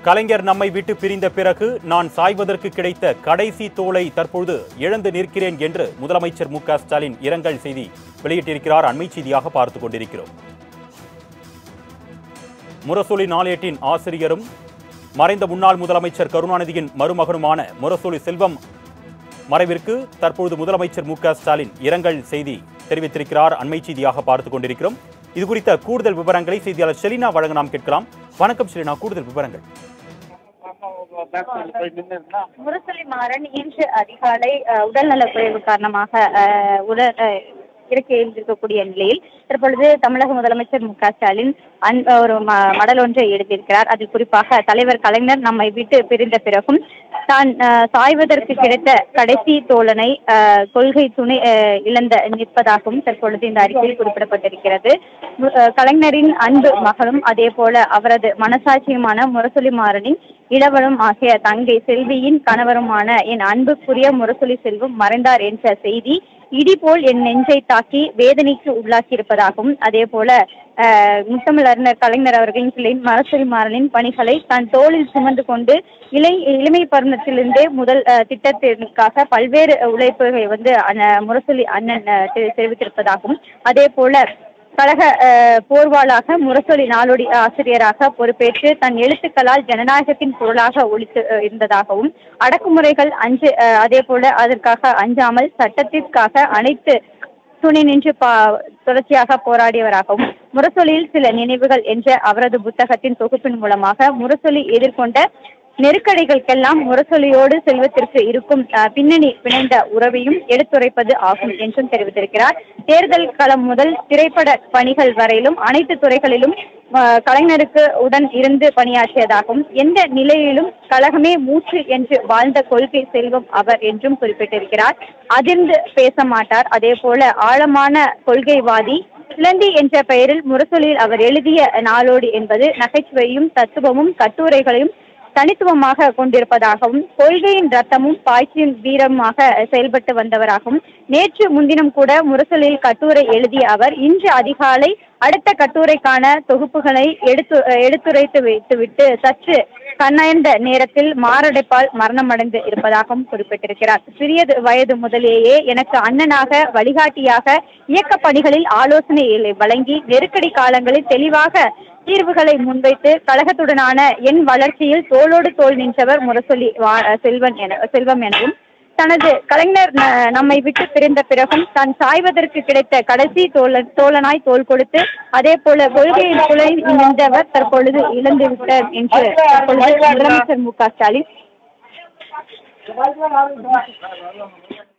கலைஞர் நம்மை விட்டு பிரிந்த பிறகு நான் சாய்வதற்கு கிடைத்த கடைசி தோளை தற்பொழுது இழந்து நிற்கிறேன் என்று முதலமைச்சர் மு க ஸ்டாலின் இரங்கல் செய்தி வெளியிட்டிருக்கிறார் அண்மை செய்தியாக பார்த்துக் கொண்டிருக்கிறோம் முரசொலி நாளேட்டின் ஆசிரியரும் மறைந்த முன்னாள் முதலமைச்சர் கருணாநிதியின் மருமகனுமான முரசொலி செல்வம் மறைவிற்கு தற்பொழுது முதலமைச்சர் மு க ஸ்டாலின் இரங்கல் செய்தி தெரிவித்திருக்கிறார் அண்மை செய்தியாக பார்த்துக் கொண்டிருக்கிறோம் இது குறித்த கூடுதல் விவரங்களை செய்தியாளர் செலினா வழங்க நாம் கேட்கலாம் வணக்கம் செலினா கூடுதல் விவரங்கள் முரசொலி மாறன் இன்று அதிகாலை அஹ், உடல்நலக் குறைவு காரணமாக அஹ், உடல் அஹ், இருக்கையில் இருக்கக்கூடிய நிலையில் தற்பொழுது தமிழக முதலமைச்சர் மு க ஸ்டாலின் அன் ஒரு ம- மடல் ஒன்றை எழுதியிருக்கிறார் அதில் குறிப்பாக தலைவர் கலைஞர் நம்மை விட்டு பிரிந்த பிறகும் தான் அஹ், சாய்வதற்கு கிடைத்த கடைசி தோழனை அஹ், கொள்கை துணை அஹ், இழந்த நிற்பதாகவும் தற்பொழுது இந்த அறிக்கையில் குறிப்பிடப்பட்டிருக்கிறது மு- அஹ், கலைஞரின் அன்பு மகளும் அதே போல அவரது மனசாட்சியுமான முரசொலி மாறனின் இளவலும் ஆகிய தங்கை செல்வியின் கணவருமான என் அன்புக்குரிய முரசொலி செல்வம் மறைந்தார் என்ற செய்தி இடி போல் என் நெஞ்சை தாக்கி வேதனைக்கு உள்ளாக்கி இருப்பதாகவும் அதே போல அஹ், முத்தமிழ் அறிஞர் கலைஞர் அவர்களின் பிள்ளையின் மரசொலி மாறனின் பணிகளை தன் தோளில் சுமந்து கொண்டு இளை இளமை பருவத்திலிருந்தே முதல் அஹ், திட்டத்திற்காக பல்வேறு உழைப்புகளை வந்து அண்ண- முரசொலி அண்ணன் அஹ், தெ- தெரிவித்திருப்பதாகவும் அதே போல கழக அஹ், போர்வாளாக முரசொலி நாளொடி ஆசிரியராக பொறுப்பேற்று தன் எழுத்துக்களால் ஜனநாயகத்தின் பொருளாக ஒழித்து அஹ், இருந்ததாகவும் அடக்குமுறைகள் அஞ்சு அஹ், அதே போல அதற்காக அஞ்சாமல் சட்டத்திற்காக அனைத்து துணை நின்று பா தொடர்ச்சியாக போராடியவராகவும் முரசொலியில் சில நினைவுகள் என்ற அவரது புத்தகத்தின் தொகுப்பின் மூலமாக முரசொலி எதிர்கொண்ட நெருக்கடிகளுக்கெல்லாம் முரசொலியோடு செல்வத்திற்கு இருக்கும் அஹ், பின்னணி பிணைந்த உறவையும் எடுத்துரைப்பது ஆகும் என்றும் தெரிவித்திருக்கிறார் தேர்தல் களம் முதல் திரைப்பட பணிகள் வரையிலும் அனைத்து துறைகளிலும் அஹ், கலைஞருக்கு உடன் இருந்து பணியாற்றியதாகவும் எந்த நிலையிலும் கழகமே மூச்சு என்று வாழ்ந்த கொள்கை செல்வம் அவர் என்றும் குறிப்பிட்டிருக்கிறார் அதிர்ந்து பேச மாட்டார் அதே போல ஆழமான கொள்கைவாதி சிலந்தி என்ற பெயரில் முரசொலியில் அவர் எழுதிய நாளோடு என்பது நகைச்சுவையும் தத்துவமும் கட்டுரைகளையும் தனித்துவமாக கொண்டிருப்பதாகவும் கொள்கையின் ரத்தமும் பாய்ச்சியின் வீரமாக செயல்பட்டு வந்தவராகவும் நேற்று முன்தினம் கூட முரசொலியில் கட்டுரை எழுதிய அவர் இன்று அதிகாலை அடுத்த கட்டுரைக்கான தொகுப்புகளை எடுத்து எடுத்துரைத்து வைத்துவிட்டு சற்று கண்ணயர்ந்த நேரத்தில் மாரடைப்பால் மரணமடைந்து இருப்பதாகவும் குறிப்பிட்டிருக்கிறார் சிறியது வயது முதலேயே எனக்கு அண்ணனாக வழிகாட்டியாக இயக்கப் பணிகளில் ஆலோசனை வழங்கி நெருக்கடி காலங்களில் தெளிவாக தீர்வுகளை முன்வைத்து கழகத்துடனான என் வளர்ச்சியில் தோளோடு தோள் நின்றவர் முரசொலி வா- செல்வன் என செல்வம் எனவும் தனது கலைஞர் ந- நம்மை விட்டு பிரிந்த பிறகும் தான் சாய்வதற்கு கிடைத்த கடைசி தோழன் தோழனாய் தோள் கொடுத்து அதே போல கொள்கையின் துளை நின்றவர் தற்பொழுது இழந்து விட்டார் என்று தற்பொழுது முதலமைச்சர் மு க ஸ்டாலின்